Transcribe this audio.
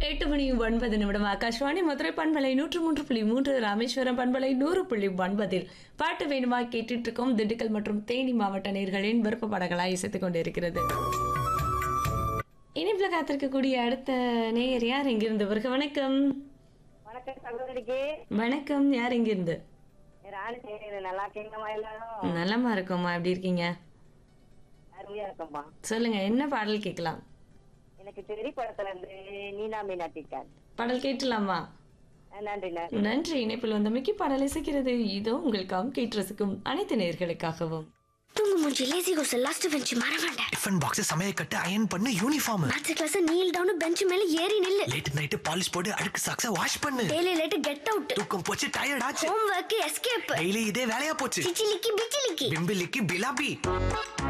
எட்டு மணி ஒன்பது நிமிடம் ஆகாஷ்வாணி மதுரை பண்பலை நூற்று மூன்று புள்ளி மூன்று ராமேஸ்வரம் பண்பலை நூறு புள்ளி ஒன்பதில் பாட்டு வேணுமா கேட்டுட்டு இருக்கோம் திண்டுக்கல் மற்றும் தேனி மாவட்ட நேர்களின் விருப்ப படங்களாக இசைத்துக் கொண்டிருக்கிறது இனிப்புல காத்திருக்கக்கூடிய அடுத்த நேயர் யார் எங்கிருந்து வருக வணக்கம் வணக்கம் சகோதரிக்கு வணக்கம் யார் எங்கிருந்து ராணி செய்யறது நல்லா இருக்கீங்களா எல்லாரும் நலமா இருக்கோம்மா எப்படி இருக்கீங்க அருமையா இருக்கோம்மா சொல்லுங்க என்ன பாடல் கேட்கலாம் எனக்கு தெரி படத்துல இருந்து நீனா மீனாட்டிக்கார் பாடல் கேட்டலாமா நன்றி நன்றி நன்றி இணைப்பில் வந்தமைக்கு பாடல் இசைக்கிறது இதோ உங்களுக்காகவும் கேட்டு ரசிக்கும் அனைத்து நேயர்களுக்காகவும் தூங்கு மூஞ்சி லேசி கோஸ் லாஸ்ட் பெஞ்ச் மற வேண்டாம் டிஃபன் பாக்ஸ் சமையல் கட்டு அயன் பண்ணு uniform maths class kneel down bench மேல ஏறி நில்லு லேட் நைட் பாலிஷ் போட்டு அழுக்கு சாக்ஸ வாஷ் பண்ணு டெய்லி லேட் கெட் அவுட் தூக்கம் போச்சு டயர்ட் ஆச்சு ஹோம் ஒர்க் எஸ்கேப் டெய்லி இதே வேலையா போச்சு சிச்சிலிக்கி பிச்சிலிக்கி பிம்பிலிக்கு பிலாபி